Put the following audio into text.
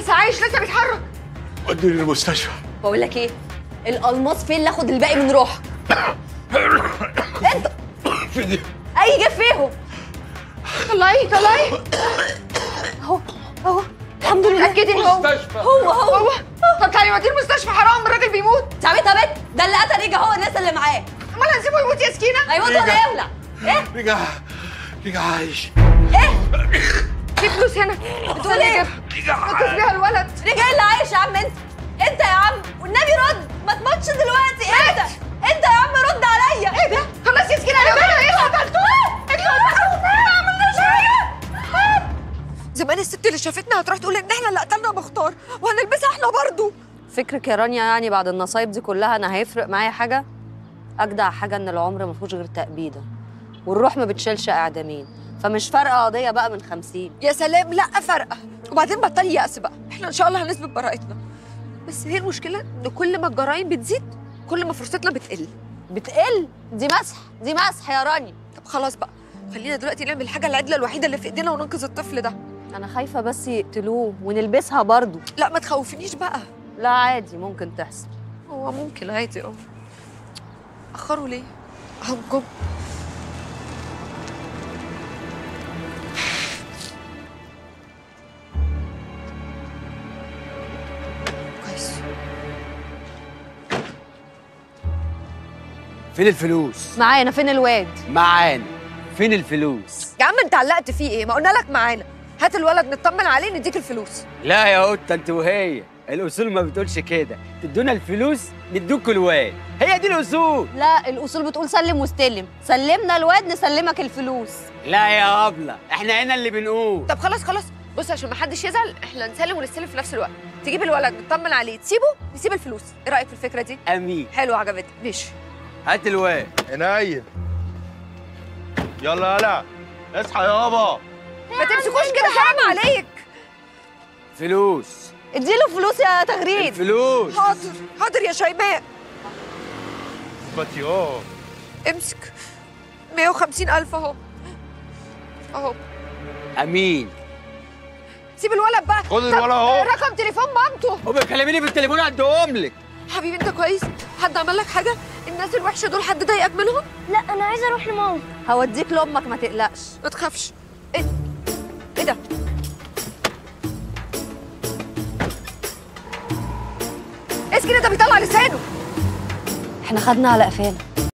لسه عايش لسه بيتحرك وديني المستشفى بقول لك ايه الالماس فين اللي اخد الباقي من روحك انت في دي اي جه فيهم طلعي طلعي اهو اهو الحمد لله اتاكدي ان هو مستشفى هو هو هو طب تعالي وديه المستشفى حرام الراجل بيموت تعبت بنت ده اللي قتل رجع هو الناس اللي معاه امال هنسيبه يموت يا سكينه هيموت ولا يولع ايه رجع رجع عايش في فلوس هنا بتقول ايه رجع انقذ بيها الولد رجع اللي عايش يا عم انت انت يا عم والنبي رد ما تموتش دلوقتي انت انت يا عم رد عليا ايه ده خلاص يا سكينه انا قلت ايه قتلتوه انتوا ما عملناش حاجه زمان الست اللي شافتنا هتروح تقول ان احنا اللي قتلنا مختار وهنلبسها احنا برضو فكرك يا رانيا يعني بعد النصايب دي كلها انا هيفرق معايا حاجه اجدع حاجه ان العمر ما فيهوش غير تأبيده والروح ما بتشيلش اعدامين فمش فارقه قضيه بقى من خمسين يا سلام لا فارقه وبعدين بطلي يأس بقى احنا ان شاء الله هنثبت براءتنا بس هي المشكله ان كل ما الجرائم بتزيد كل ما فرصتنا بتقل بتقل دي مسح دي مسح يا رانيا طب خلاص بقى خلينا دلوقتي نعمل الحاجه العدله الوحيده اللي في ايدينا وننقذ الطفل ده انا خايفه بس يقتلوه ونلبسها برضو لا ما تخوفنيش بقى لا عادي ممكن تحصل هو ممكن عادي اه اخروا ليه اهو جم كويس فين الفلوس؟ معانا فين الواد معانا فين الفلوس؟ يا عم انت علقت فيه ايه ما قلنا لك معانا هات الولد نطمن عليه نديك الفلوس لا يا قطة انت وهي الاصول ما بتقولش كده تدونا الفلوس ندوك الواد هي دي الاصول لا الاصول بتقول سلم واستلم سلمنا الواد نسلمك الفلوس لا يا ابله احنا هنا اللي بنقول طب خلاص خلاص بص عشان ما حدش يزعل احنا نسلم ونستلم في نفس الوقت تجيب الولد نطمن عليه تسيبه نسيب الفلوس ايه رايك في الفكره دي امين حلو عجبتني ماشي هات الواد عينيا يلا يلا اصحى يابا ما تمسكوش كده حرام عليك فلوس اديله فلوس يا تغريد الفلوس حاضر حاضر يا شيماء باتيو امسك 150 ألف أهو أهو امين سيب الولد بقى خد طب الولد أهو. رقم تليفون مامته هو بيكلميني بالتليفون اديهم لك حبيبي أنت كويس حد عمل لك حاجة الناس الوحشة دول حد ضايقك منهم لا انا عايزه اروح لماما هوديك لامك ما تقلقش ما تخافش إيه إيه ده اسكن ده بيطلع لسانه احنا خدنا على قفانا